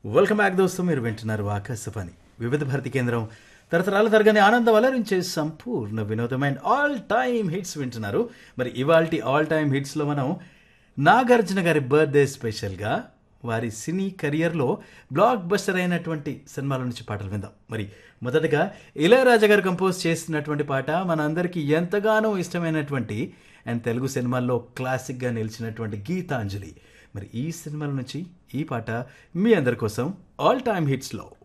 welcome back దోస్తు మీరు వింటున్నారు ఆకాశవాణి వివిధ భారతి కేంద్రం తరతరాల తరగని ఆనందం అలరించే సంపూర్ణ వినోదమైన ఆల్ టైమ్ హిట్స్ వింటున్నారు మరి ఇవాల్టి ఆల్ టైమ్ హిట్స్లో మనం నాగార్జున గారి బర్త్డే స్పెషల్గా వారి సినీ కెరియర్లో బ్లాక్ బస్టర్ అయినటువంటి సినిమాల నుంచి పాటలు విందాం మరి మొదటగా ఇళయరాజా గారు కంపోజ్ చేసినటువంటి పాట మన అందరికీ ఎంతగానో ఇష్టమైనటువంటి అండ్ తెలుగు సినిమాల్లో క్లాసిక్గా నిలిచినటువంటి గీతాంజలి మరి ఈ సినిమాల నుంచి ఈ పాట మీ అందరి కోసం ఆల్ టైమ్ హిట్స్లో